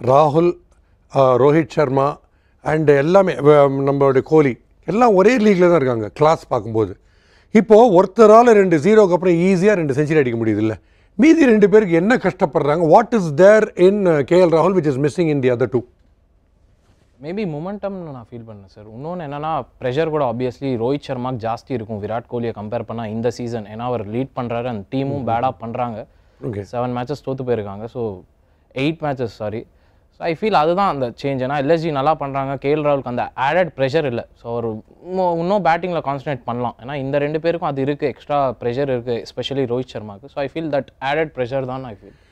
ராகுல் ஆஹ், ரோஹித் சர்மா அண்ட் எல்லாமே வ- நம்மளுடைய கோலி எல்லாம் ஒரே லீக்ல தான் இருக்காங்க கிளாஸ் பார்க்கும்போது இப்போது ஒருத்தரால் ரெண்டு ஜீரோக்கு அப்புறம் ஈஸியாக ரெண்டு செஞ்சுரி அடிக்க முடியுது இல்லை மீதி ரெண்டு பேருக்கு என்ன கஷ்டப்படுறாங்க what is there in K L ராகுல் which is missing in the other two maybe மொமெண்டம்னு நான் ஃபீல் பண்ணேன் சார் இன்னொன்று என்னன்னா ப்ரெஷர் கூட ஆப்வியஸ்லி ரோஹித் சர்மாக்கு ஜாஸ்தி இருக்கும் விராட் கோலியை கம்பேர் பண்ணால் இந்த சீசன் ஏன்னா அவர் லீட் பண்ணுறாரு அந்த டீமும் பேடாக பண்ணுறாங்க ஓகே செவன் மேட்சஸ் தோத்து போயிருக்காங்க so eight matches sorry so I feel அதுதான் அந்த சேஞ்ச் ஏன்னா எல்எஸ்ஜி நல்லா பண்ணுறாங்க கேஎல் ராகுலுக்கு அந்த ஆடட் ப்ரெஷர் இல்லை ஸோ அவர் இன்னும் இன்னும் பேட்டிங்கில் கான்சன்ட்ரேட் பண்ணலாம் ஏன்னா இந்த ரெண்டு பேருக்கும் அது இருக்குது எக்ஸ்ட்ரா ப்ரெஷர் இருக்குது எஸ்பெஷலி ரோஹித் சர்மாக்கு so I feel that added pressure தான் ஐ ஃபீல்